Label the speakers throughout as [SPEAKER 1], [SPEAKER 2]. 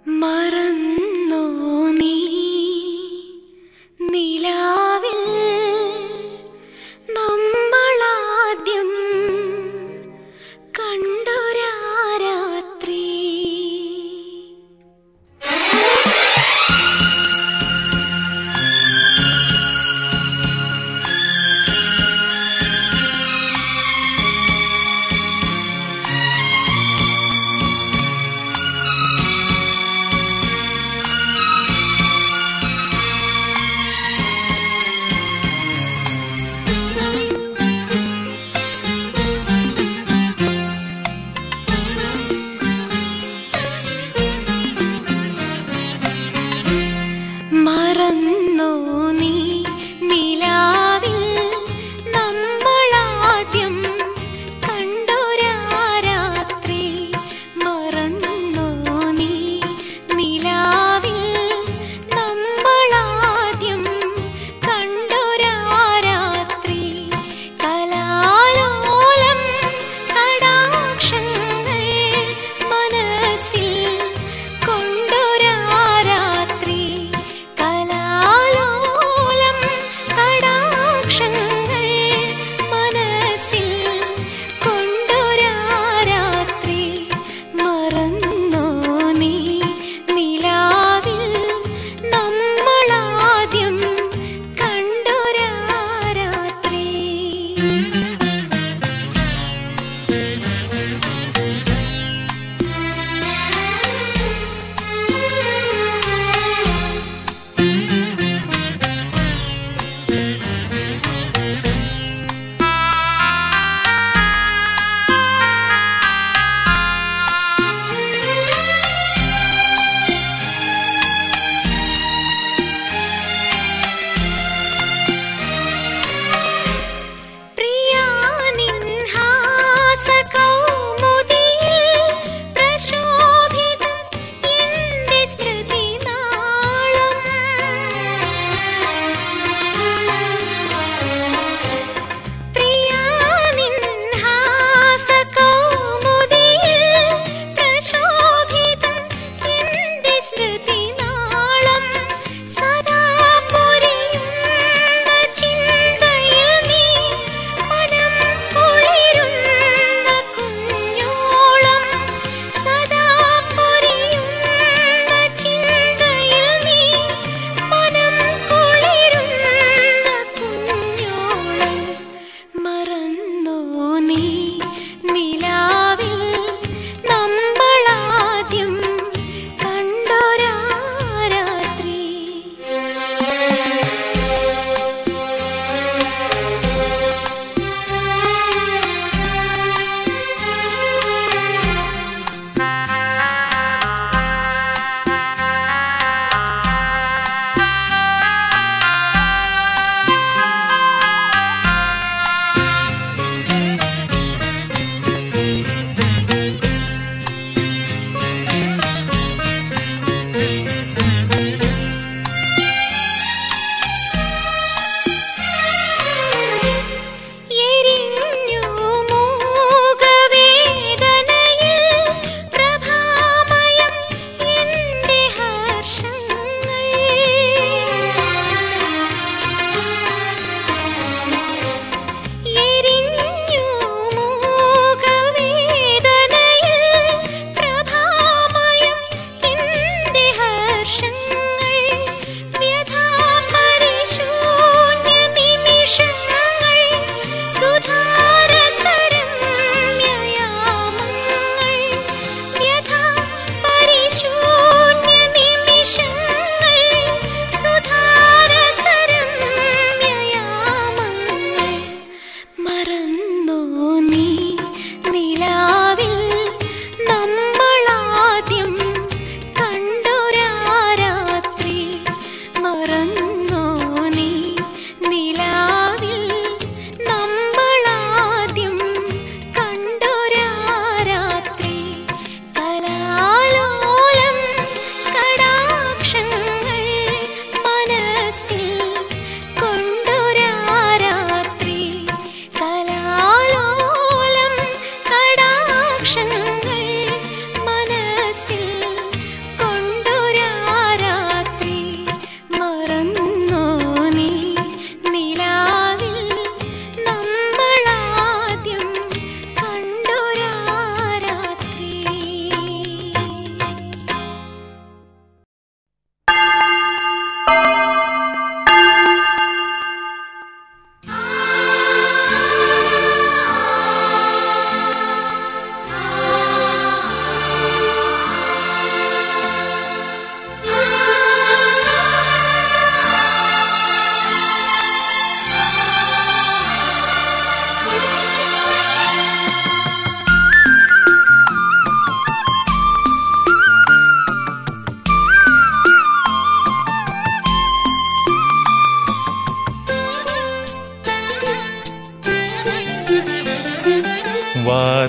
[SPEAKER 1] മറന്നോ നീ നിലാവിൽ നമ്മളാദ്യം കണ്ടൊരാ രാത്രി
[SPEAKER 2] ും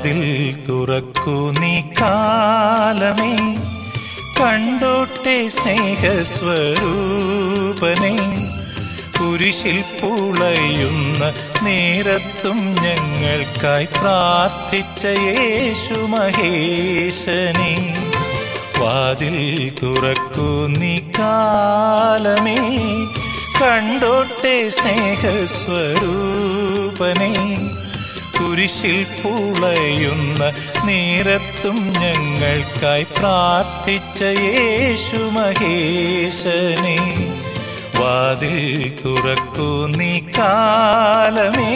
[SPEAKER 2] വാതിൽ തുറക്കൂ നീ കാലമേ കണ്ടോട്ടെ സ്നേഹസ്വരൂപനെ കുരിശിൽ പുളയുന്ന നേരത്തും ഞങ്ങൾക്കായി പ്രാർത്ഥിച്ച യേശു മഹേശനെ വാതിൽ തുറക്കൂ നീ കാലമേ കണ്ടോട്ടെ സ്നേഹസ്വരൂപനെ കുരിശിൽ പുളയുന്ന നേരത്തും ഞങ്ങൾക്കായി പ്രാർത്ഥിച്ച യേശു മഹേശനെ വാതിൽ തുറക്കൂ നീ കാലമേ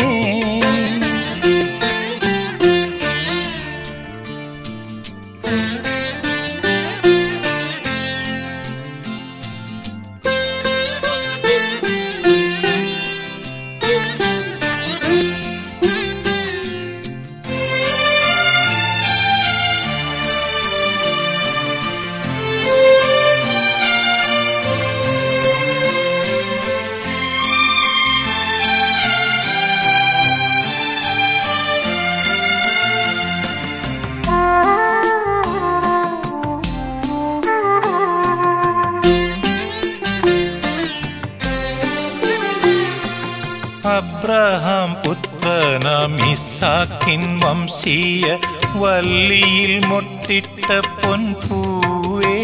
[SPEAKER 2] അബ്രഹാം പുത്രനാം ഇസാക്കിൻ വംശീയ വല്ലിയിൽ മൊട്ടിട്ട പൊൻപൂവേ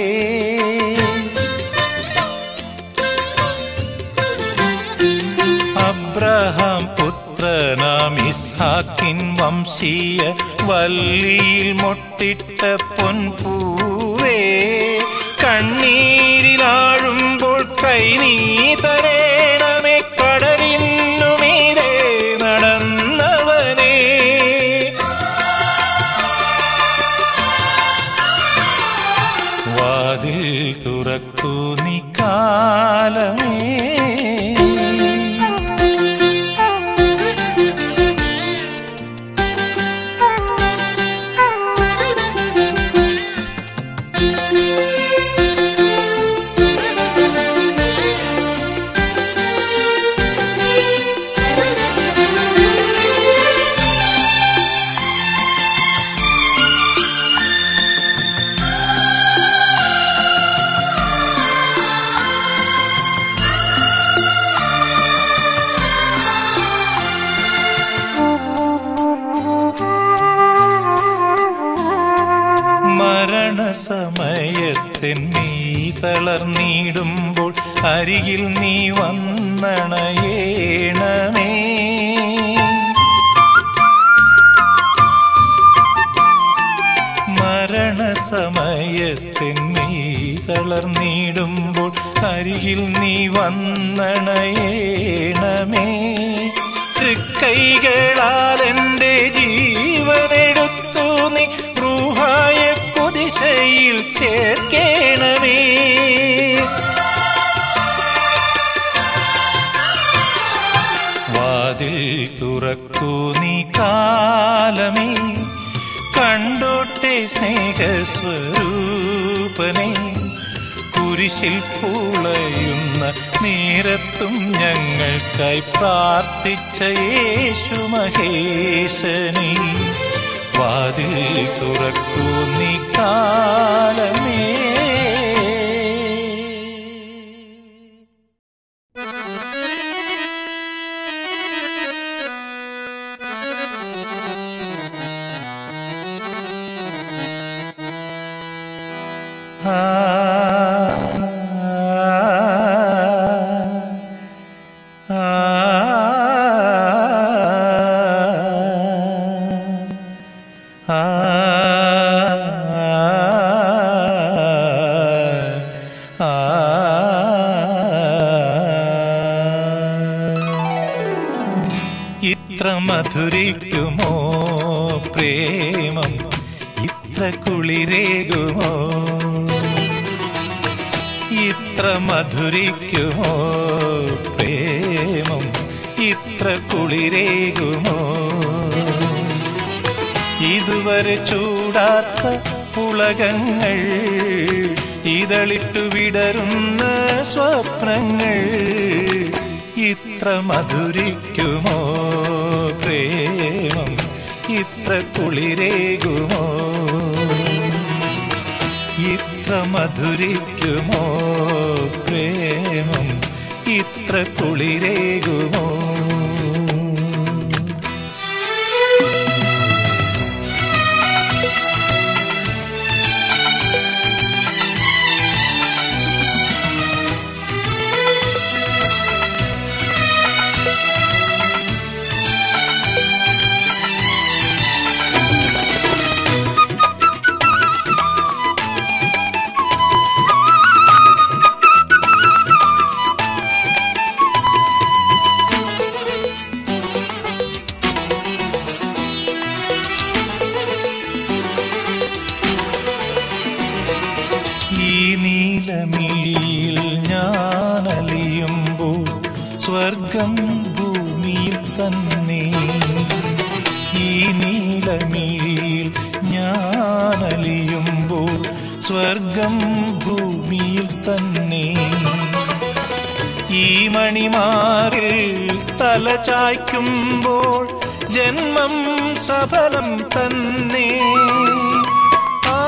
[SPEAKER 2] അബ്രഹാം പുത്രനാം ഇസാക്കിൻ വംശീയ വല്ലിയിൽ മൊട്ടിട്ട പൊൻപൂവേ കണ്ണീരിലാഴുമ്പോൾ കൈ നീ തരേണമേ കടലിന്നുമീതേ നടന്നവനേ വാതിൽ തുറക്കൂ നീ കാലമേ മരണസമയത്തിൻ നീ തളർന്നിടുമ്പോൾ അരികിൽ നീ വന്നണയേണമേ മരണസമയത്തിൻ നീ തളർന്നിടുമ്പോൾ അരികിൽ നീ വന്നണയേണമേ തൃക്കൈകളാൽ എൻ്റെ ജീവനെടുത്തു നീ റൂഹായ കുതിശയിൽ ചേർക്കേണമേ വാതിൽ തുറക്കൂ നീ കാലമേ കണ്ടോട്ടെ സ്നേഹസ്വരൂപനെ കുരിശിൽ പൂളയുന്ന നേരത്തും ഞങ്ങൾക്കായി പ്രാർത്ഥിച്ച യേശു മഹേശനെ വാതിൽ തുറക്കൂ നീ കാലമേ ഇത്ര മധുരിക്കുമോ പ്രേമം ഇത്ര കുളിരേകുമോ ഇത്ര മധുരിക്കുമോ പ്രേമം ഇത്ര കുളിരേകുമോ ഇതുവരെ ചൂടാത്ത പുളകങ്ങൾ ഇതളിട്ടു വിടരുന്ന സ്വപ്നങ്ങൾ ഇത്ര മധുരിക്കുമോ പ്രേമം ഇത്ര കുളിരേകുമോ ഇത്ര മധുരിക്കുമോ പ്രേമം ഇത്ര കുളിരേകുമോ ഈ നീലമിഴിയിൽ ഞാനലിയുമ്പോൾ സ്വർഗം ഭൂമിയിൽ തന്നെ ഈ നീലമിഴിയിൽ ഞാനലിയുമ്പോൾ സ്വർഗം ഭൂമിയിൽ തന്നെ ഈ മണിമാറിൽ തല ചായ്ക്കുമ്പോൾ ജന്മം സഫലം തന്നെ ആ,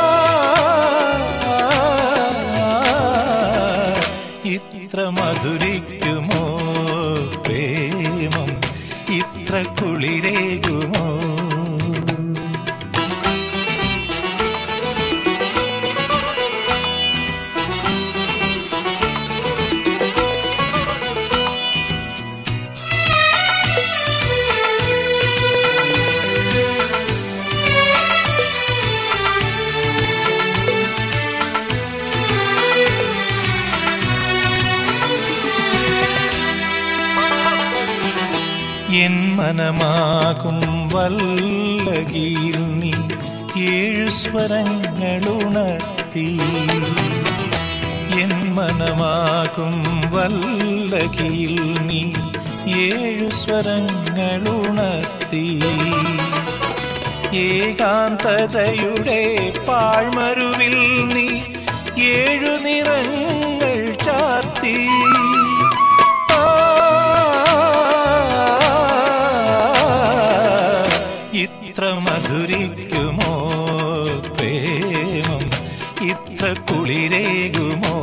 [SPEAKER 2] ഇത്ര മധുരിക്കുമോ പ്രേമം ഇത്ര കുളിരേകുമോ എൻ മനമാകും വല്ലകിയിൽ നീ ഏഴു സ്വരങ്ങളുണർത്തി എൻ മനമാകും വല്ലകിയിൽ നീ ഏഴു സ്വരങ്ങളുണർത്തി ഏകാന്തതയുടെ പാഴ്മരുവിൽ നീ ഏഴു നിറങ്ങൾ ചാർത്തി ആ, ഇത്ര മധുരിക്കുമോ പ്രേമം ഇത്ര കുളിരേകുമോ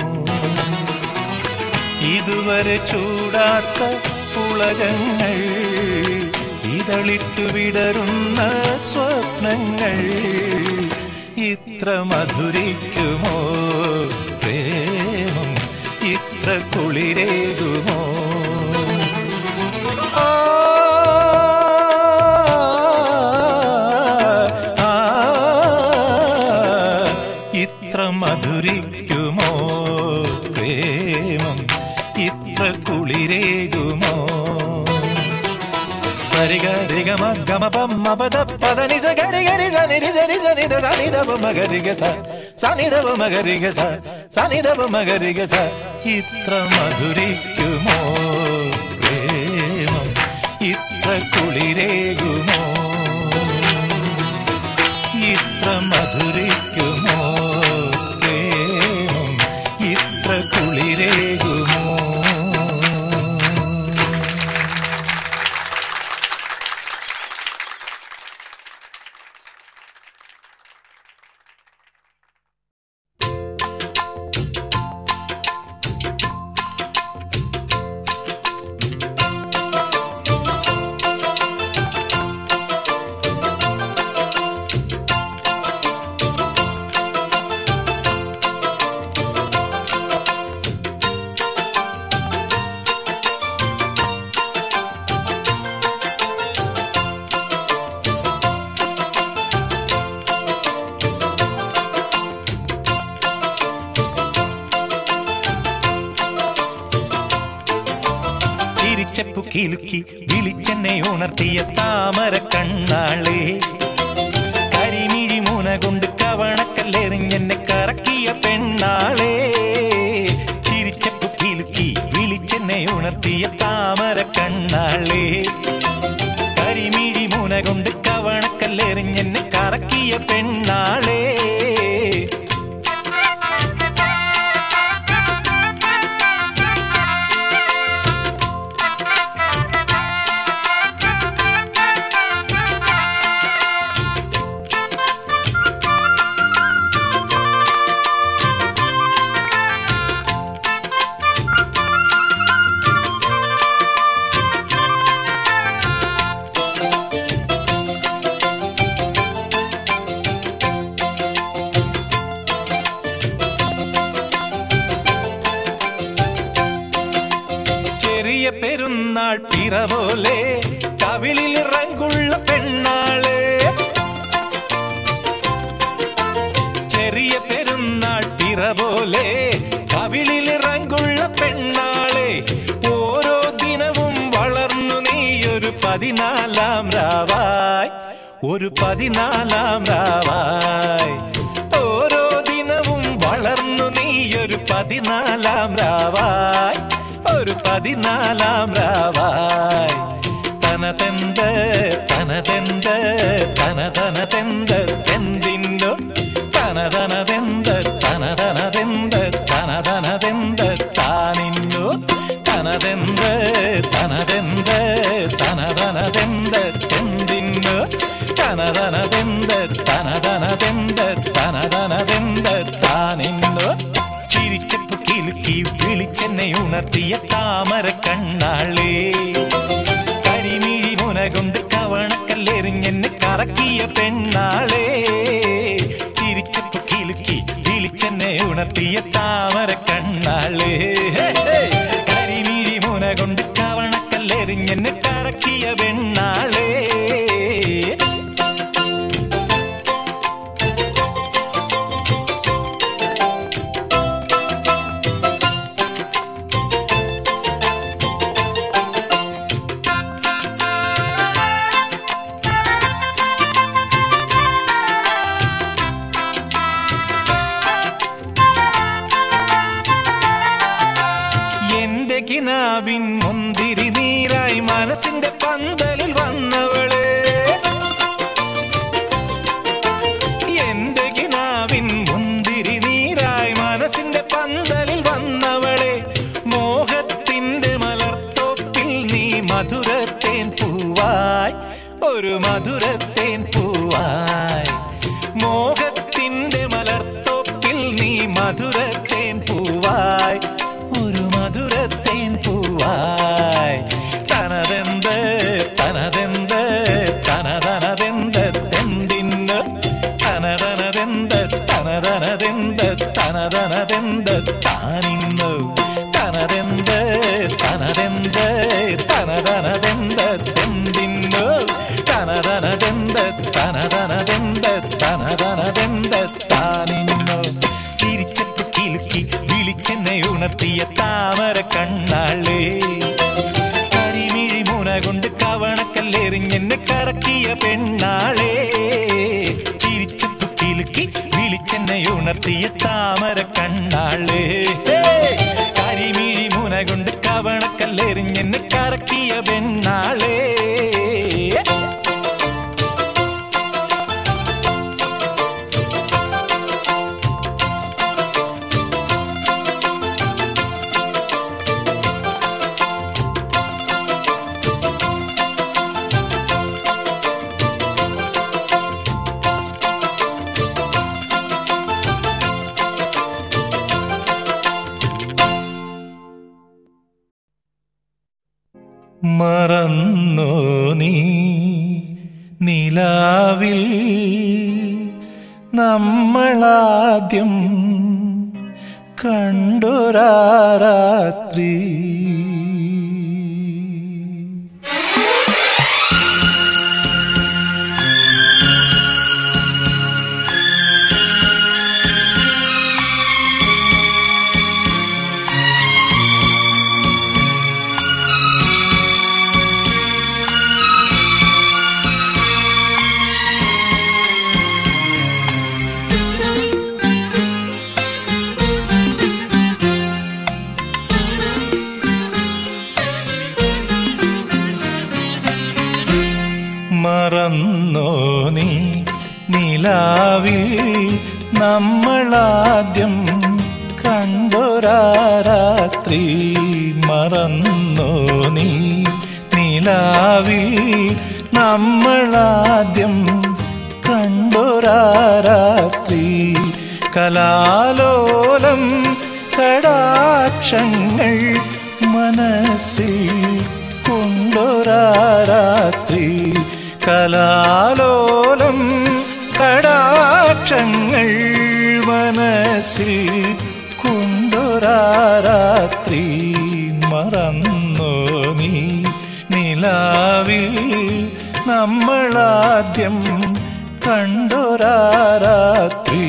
[SPEAKER 2] ഇതുവരെ ചൂടാത്ത പുളകങ്ങൾ ഇതളിട്ടു വിടരുന്ന സ്വപ്നങ്ങൾ ഇത്ര മധുരിക്കുമോ പ്രേമം ഇത്ര കുളിരേകുമോ ആ, ആ, ഇത്ര മധുരിക്കുമോ പ്രേമം ഇത്ര കുളിരേകുമോ സരിഗ രിഗമ ഗമ പമ്മ പദ പദ നിസ ഗരി ഗരി സനി സനി സനി ദ സനി ദ പമ ഗരി ഗ സ സനി ദ പമ ഗരി ഗ സ സനി ദ പമ ഗരി ഗ സ ഇത്ര മധുരിക്കുമോ പ്രേമം ഇത്ര കുളിരേകുമോ ഇത്ര മധുരിക്കുമോ പ്രേമം ഇത്ര കുളിരേകുമോ ചിരിച്ചപ്പു കിലുക്കി വിളിച്ചെന്നെ ഉണർത്തിയ താമര കണ്ണാളെ കരിമിഴി മൂന കൊണ്ട് കവണക്കല്ലെറിഞ്ഞെന്നെ കറക്കിയ പെണ്ണാളെ ചിരിച്ചപ്പു കിലുക്കി വിളിച്ചെന്നെ ഉണർത്തിയ താമര കണ്ണാളെ കരിമിഴി മൂന കൊണ്ട് കവണക്കല്ലെറിഞ്ഞെന്നെ കറക്കിയ പെണ്ണാളെ ചെറിയ പെരുന്നാൾ പിറ പോലെ കവിളിൽ റങ്കുള്ള പെണ്ണാളെ ചെറിയ പെരുന്നാൾ പിറ പോലെ കവിളിൽ റങ്കുള്ള പെണ്ണാളെ ഓരോ ദിനവും വളർന്നു നീ ഒരു പതിനാലാം രാവായി ഒരു പതിനാലാം രാവായി ഓരോ ദിനവും വളർന്നു നീ ഒരു പതിനാലാം രാവായി ഒരു പതിനാലാം രാവായി തനതെന്ത് തനതെന്ത് തനതനതെന്ത് എന്തിന്നു തനതനതെന്ത് തനതനതെന്ത് തനതനതെന്ത് താനിന്നു തനതെന്ത് തനതെന്ത് തനതനതെന്ത് എന്തിന്നു തനതനതെന്ത് തനതനതെന്ത് തനതനതെന്ത് താനിന്നു ചിരിച്ചപ്പു കിലുക്കി വിളിച്ചെന്നെ ഉണർത്തിയ താമര കണ്ണാളേ കരിമിഴി മുന കൊണ്ട് കവണക്കല്ലെറിഞ്ഞെന്നെ കറക്കിയ പെണ്ണാളേ ചിരിച്ചപ്പു കിലുക്കി വിളിച്ചെന്നെ ഉണർത്തിയ താമര കണ്ണാളേ കരിമിഴി മുന കൊണ്ട് കവണക്കല്ലെറിഞ്ഞെന്നെ കറക്കിയ പെണ്ണാളേ എന്റെ കിനാവിൻ മുന്തിരി നീരായി മനസ്സിന്റെ പന്തലിൽ വന്നവളെ എന്റെ കിനാവിൻ മുന്തിരി നീരായി മനസ്സിന്റെ പന്തലിൽ വന്നവളെ മോഹത്തിന്റെ മലർത്തോപ്പിൽ നീ മധുരത്തേൻ പൂവായി ഒരു മധുരത്തേൻ പൂവായി മോഹത്തിന്റെ മലർത്തോപ്പിൽ നീ മധുരത്തേൻ പൂവായി ഒരു മധുരത്തേൻ പൂവായി തനതെന്ത് തനതെന്ത് തനതനതെന്ത് തെന്തിന്ന് തനതനതെന്ത് തനതനതെന്ത് തനതനതെന്ത് താനിന്നു തനതെന്ത് തനതെന്ത് തനതനതെന്ത് തെന്തിന്നു തനതനതെന്ത് തനതനതെന്ത് തനതനതെന്ത് താനിന്നു ചിരിച്ചപ്പു കിലുക്കി വിളിച്ചെന്നെ ഉണർത്തിയ താമര കണ്ണാളേ കരിമിഴി മുന കൊണ്ട് കവണക്കല്ലെറിഞ്ഞെന്നെ കറക്കിയ പെണ്ണാളേ ചിരിച്ചപ്പു കിലുക്കി വിളിച്ചെന്നെ ഉണർത്തിയ താമര കണ്ണാളേ കരിമിഴി മുന കൊണ്ട് കവണക്കല്ലെറിഞ്ഞെന്നെ കറക്കിയ പെണ്ണാളേ മറന്നോ നീ നിലാവിൽ നമ്മളാദ്യം കണ്ടൊരാ രാത്രി മറന്നോ നീ നിലാവിൽ നമ്മളാദ്യം കണ്ടൊരാ രാത്രി മറന്നോ നീ നിലാവിൽ നമ്മളാദ്യം കണ്ടൊരാ രാത്രി കലാലോലം കടാക്ഷങ്ങൾ മനസ്സിൽ കൊണ്ടൊരാ രാത്രി കലാലോലം കടാക്ഷങ്ങൾ മനസ്സിൽ കൊണ്ടൊരാ രാത്രി മറന്നോ നിലാവിൽ നമ്മളാദ്യം കണ്ടൊരാരാത്രി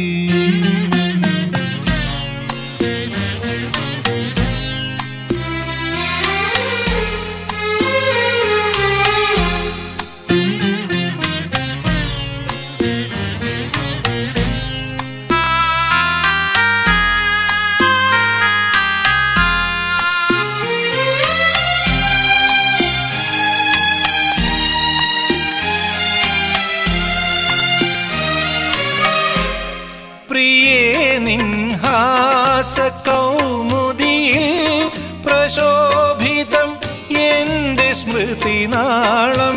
[SPEAKER 2] പ്രിയേ നിൻഹാസ കൗമുദിയിൽ പ്രശോഭിതം എന്റെ സ്മൃതിനാളം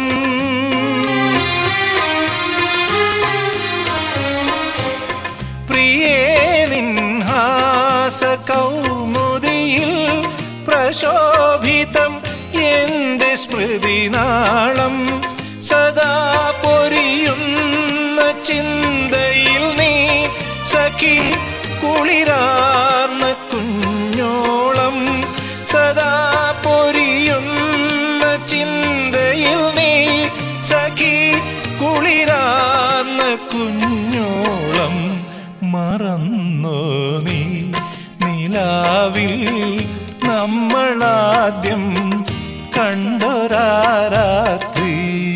[SPEAKER 2] പ്രിയേ നിൻഹാസ കൗമുദിയിൽ പ്രശോഭിതം എന്റെ സ്മൃതിനാളം സദാ പൊരിയുന്ന ചിന്തയിൽ നീ സഖി കുളിരാർന്ന കുഞ്ഞോളം സദാ പൊരിയുന്ന ചിന്തയിൽ നീ സഖി കുളിരാർന്ന കുഞ്ഞോളം മറന്നോ നീ നിലാവിൽ നമ്മളാദ്യം കണ്ടൊരാരാത്രി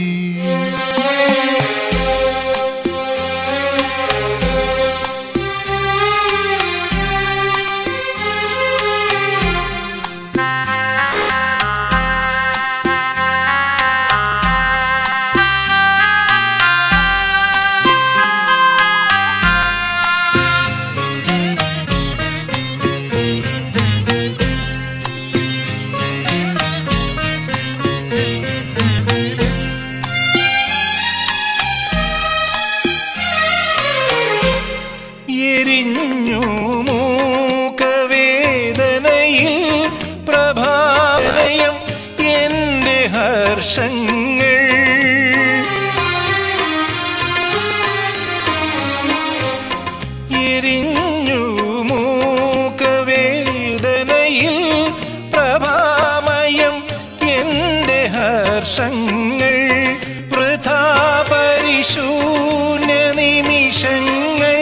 [SPEAKER 2] എരിഞ്ഞു മൂക്കവേദനയിൽ പ്രഭാതയം എന്റെ ഹർഷങ്ങൾ എരിഞ്ഞു മൂക്കവേദനയിൽ പ്രഭാമയം എന്റെ ഹർഷങ്ങൾ വൃഥാ പരിശൂന്യ നിമിഷങ്ങൾ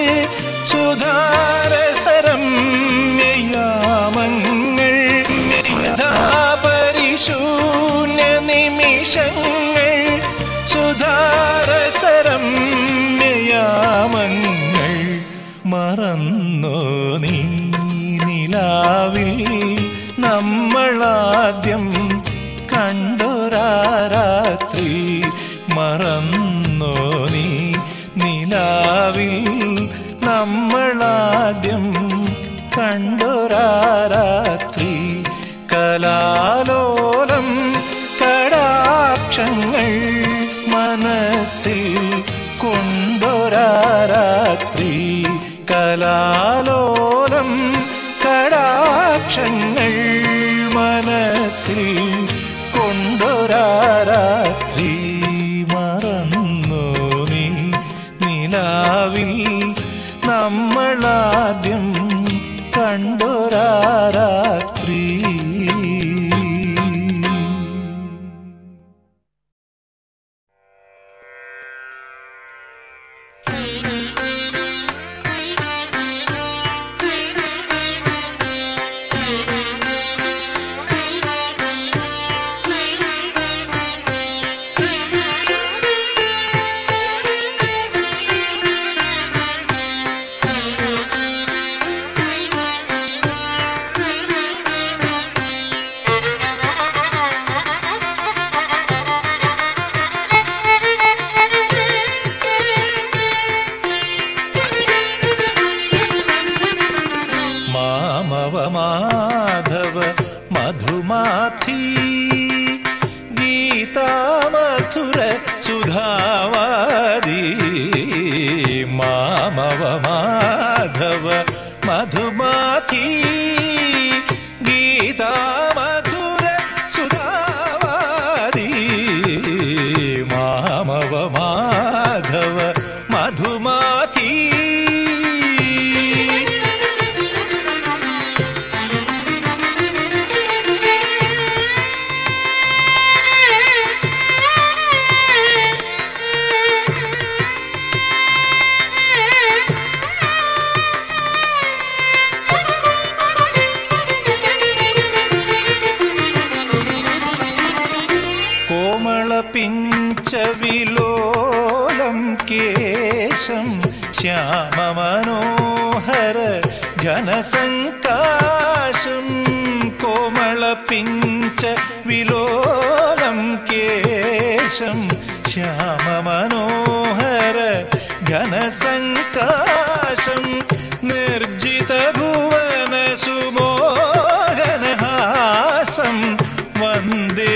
[SPEAKER 2] സുധാരസരമ്യയാമങ്ങൾ വൃഥാ പരിശൂന്യ നിമിഷങ്ങൾ സുധാരസരമ്യയാമങ്ങൾ മറന്നോ നീ നിലാവിൽ നമ്മളാദ്യം കണ്ടൊരാരാത്രി മറന്നോ നീ നിലാവിൽ നമ്മളാദ്യം കണ്ടൊരാരാത്രി കലാലോലം കടാക്ഷങ്ങൾ മനസ്സിൽ കൊണ്ടൊരാരാത്രി കലാലോലം കടാക്ഷങ്ങൾ മനസ്സിൽ കൊണ്ടൊരാരാത്രി മറന്നു നീ നിലാവിൽ നമ്മളാദ്യം കണ്ടൊരാരാത്രി മാമവ മാധവ മധുമാഥി ഗീതാമധുര സുധാവാദി മാമവ മാധവ മധുമാഥി ഗീതാമധുര സുധാവാദി മാമവ മാധവ മധുമാഥി
[SPEAKER 1] ും
[SPEAKER 2] മനോഹര ഘനസങ്കാശം കോമള പിഞ്ച വിലോലം കേശം ശ്യാമ മനോഹര ഘനസങ്കാശം നിർജിത ഭുവന സുമോഹനഹാസം വന്ദേ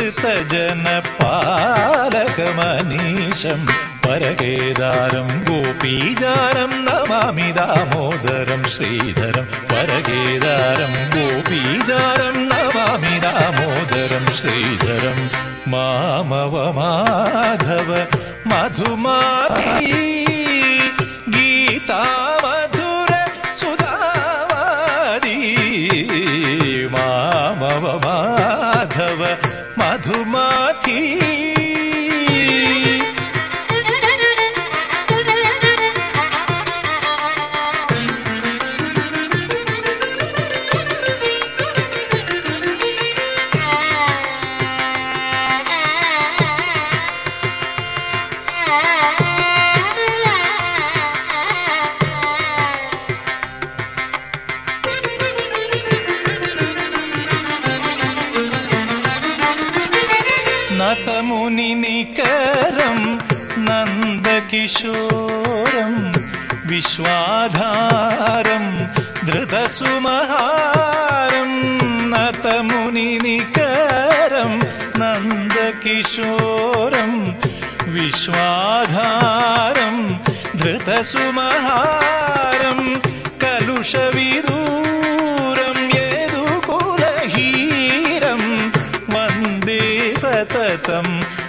[SPEAKER 2] ശ്രുതജനപാലകമനീശം പരകേദാരം ഗോപീജാരം നമാമി ദാമോദരം ശ്രീധരം പരകേദാരം ഗോപീജാരം നമാമി ദാമോദരം ശ്രീധരം മാമവ മാധവ മധുമാധി ഗീതാമധുര സുധാവാദി മാമവ മാധവ മധുമാധി നതമുനി നികരം നന്ദകിശോരം വിശ്വാധാരം ധൃതസുമഹാരം നതമുനി നികരം നന്ദകിശോരം വിശ്വാധാരം ധൃതസുമഹാരം കലുഷവിദൂരം യേതുകുലഹീരം വന്ദേ സതതം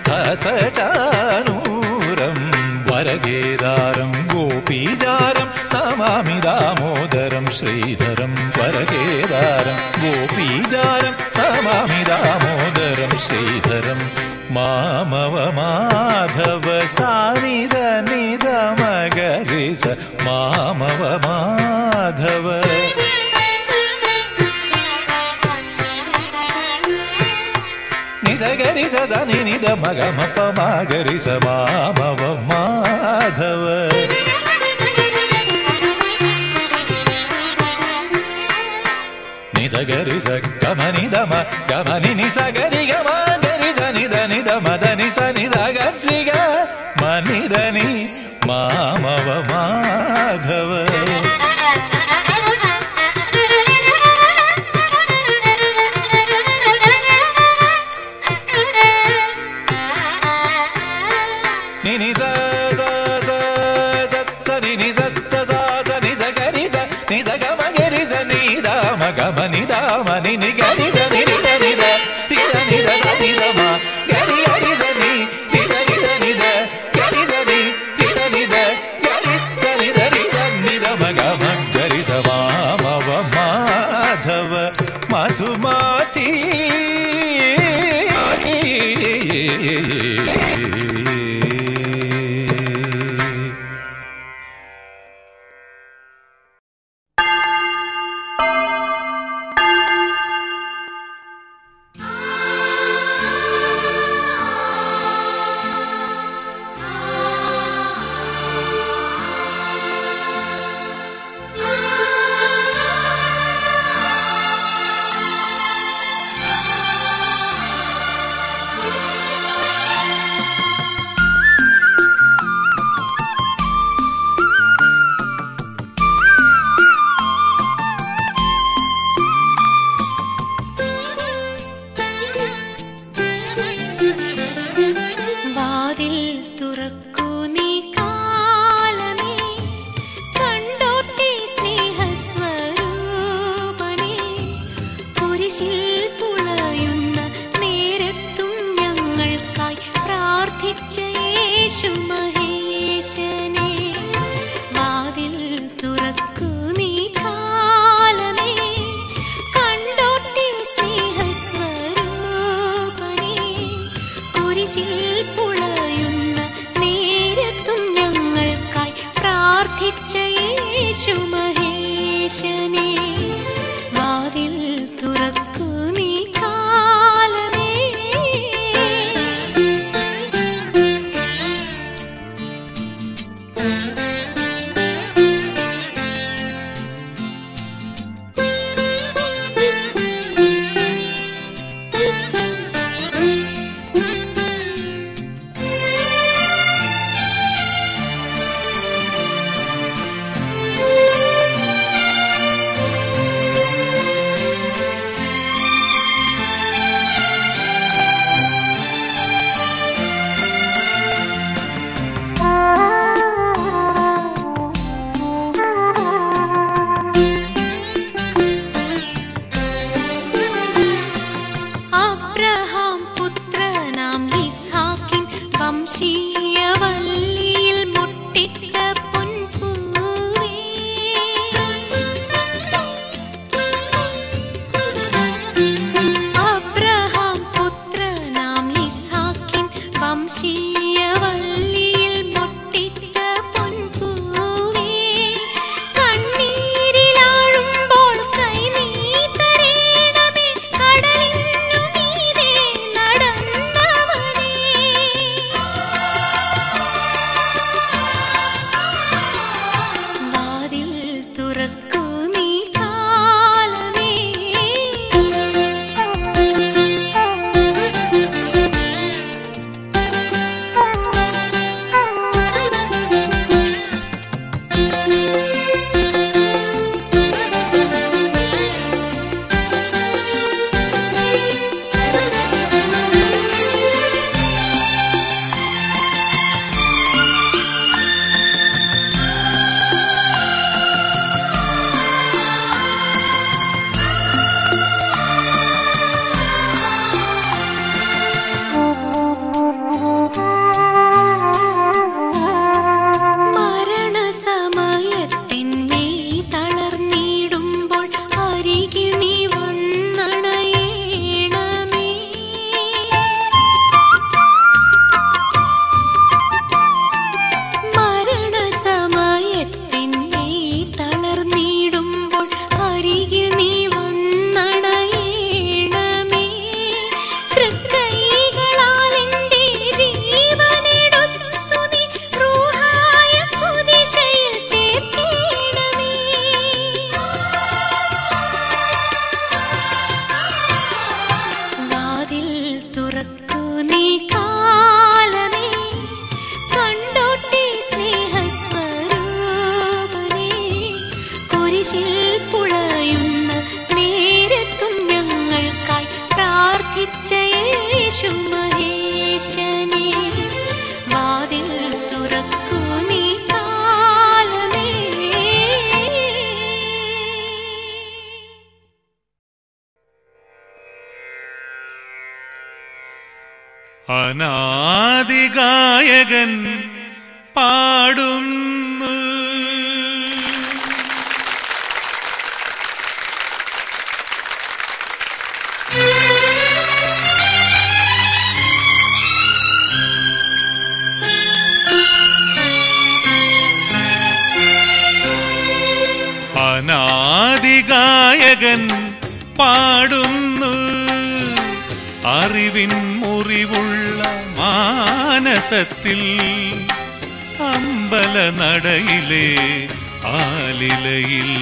[SPEAKER 2] ഹതചാനൂരം വരഗേദാരം ഗോപീജാരം നമാമി ദാമോദരം ശ്രീധരം വരഗേദാരം ഗോപീജാരം നമാമി ദാമോദരം ശ്രീധരം മാമവ മാധവ സാനിധ നിധ മകരിസ മാമവ മാധവ നിജഗരി സദനി നിധ മഗ മപ മഗരി സ മാമവ മാധവ నిజగరి గమని దమ గమని నిసగరి గమని దని దని దమ దని సని సగరిగ మనిదని మామవ మాధవ నిని స స స స స ని ని స స స స ని స గరి స ని స గమ గరి స ని ద మ గమ ని ద మ ని ని గరి స ని ని ద ని ద ని ద ని ద స ని ద మ గరి గరి స ని ని ద ని ద ని ద గరి స ని ని ద ని ద గరి స ని ద ని ద ని ద మ గ మ గరి స మా మ వ మాధవ మధుమాతి
[SPEAKER 1] വാതിൽ തുറക്കൂ നീ കാലമേ കണ്ടോട്ടെ സ്നേഹസ്വരൂപനേ കുരിശിൽ പുളയുന്ന നേരത്തും ഞങ്ങൾക്കായി പ്രാർത്ഥിച്ച യേശു മഹേശനെ വാതിൽ തുറക്കൂ നീ കാലമേ കണ്ടോട്ടെ സ്നേഹസ്വരൂപനേ കുരിശിൽ പുളയുന്ന നേരത്തും ഞങ്ങൾക്കായി പ്രാർത്ഥിച്ച യേശു മഹേശനെ വാതിൽ തുറക്കൂ നീ കാലമേ തുറക്കൂ നീ കാലമേ മരണസമയത്തിന്മേ തളർന്നിടുമ്പോൾ അരികിൽ നീ വന്നണയേണമേ മരണസമയത്തിന്മേ തളർന്നിടുമ്പോൾ അരികിൽ നീ വന്നണയേണമേ തൃക്കൈകളാൽ എൻ്റെ ജീവനെടുത്തു നീ റൂഹായ കുതിശയിൽ ചേർക്കേണമേ വാതിൽ തുറക്കൂ നീ കാലമേ കണ്ടോട്ടെ സ്നേഹസ്വരൂപനേ കുരിശിൽ പുളയുന്ന നേരത്തും ഞങ്ങൾക്കായി പ്രാർത്ഥിച്ച യേശു മഹേശനെ വാതിൽ തുറക്കൂ നീ കാലമേ
[SPEAKER 2] അനാദിഗായകൻ പാടുന്നു അനാദിഗായകൻ പാടുന്നു അറിവിൻ മുറിവുള്ള മാനസത്തിൽ അമ്പല നടയിലെ ആലിലയിൽ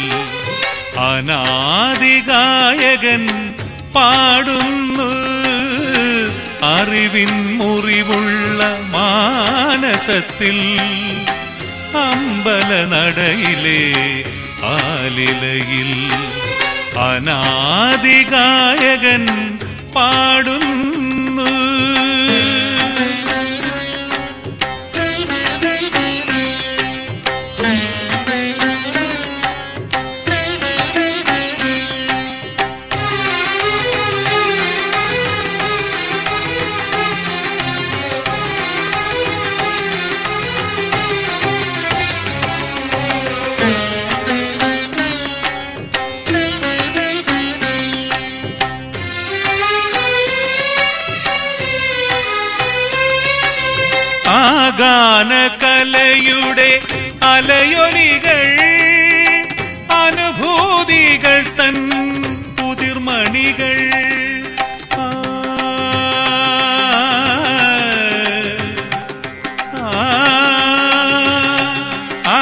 [SPEAKER 2] അനാദിഗായകൻ പാടുന്നു അറിവിൻ മുറിവുള്ള മാനസത്തിൽ അമ്പല നടയിലെ ആലിലയിൽ അനാദിഗായകൻ പാടുന്നു ആഗാനകലയുടെ അലയൊലികൾ അനുഭൂതികൾ തൻ പുതിർമണികൾ ആ, ആ,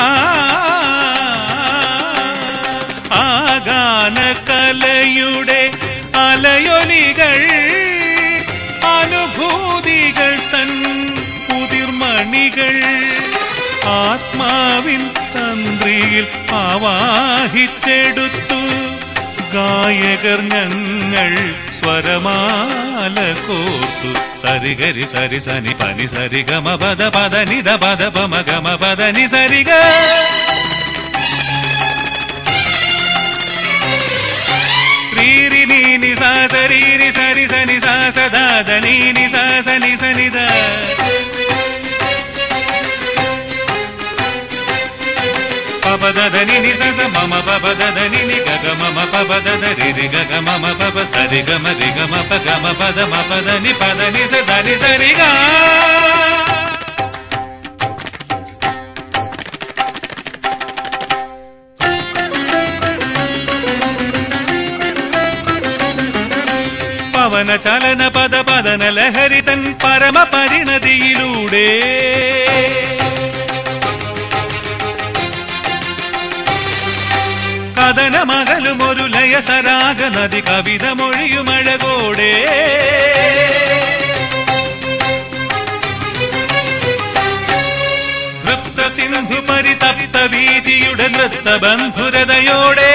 [SPEAKER 2] ആ, ആഗാനകലയുടെ അലയൊലികൾ അനുഭൂതികൾ തൻ പുതിർമണികൾ ആത്മാവിൻ തന്ത്രിയിൽ ആവാഹിച്ചെടുത്തു ഗായകർ ഞങ്ങൾ സ്വരമാല കോർത്തു സരിഗരി സരി സനി പനി സരി ഗമ പദ പദ നിധ പദ പമ ഗമ പദ നി സരിഗ ರೀರಿ ನೀನಿ ಸಾ ಸರಿ ರಿ ಸರಿ ಸನಿ ಸಾ ಸದಾ ದ ನೀನಿ ಸಾ ಸನಿ ಸನಿ ದ ಪಪದ ದ ನಿನಿ ಸ ಸ ಮಮ ಪಪದ ದ ನಿನಿ ಗ ಗ ಮಮ ಪಪದ ದ ರಿ ರಿ ಗ ಗ ಮಮ ಪಪ ಸರಿ ಗ ಮ ರಿ ಗ ಮ ಪ ಗ ಮ ಪದ ಮ ಪದ ನಿ ಪದ ನಿ ಸ ದ ನಿ ಸರಿ ಗ പവന ചലന പദ പദന ലഹരി തൻ പരമ പരിണതിയിലൂടെ
[SPEAKER 3] കഥനമകലും ഒരു ലയസരാഗ നദി കവിത മൊഴിയുമഴകോടെ തൃപ്ത സിന്ധു പരിതപ്ത വീതിയുടെ നൃത്ത ബന്ധുരതയോടെ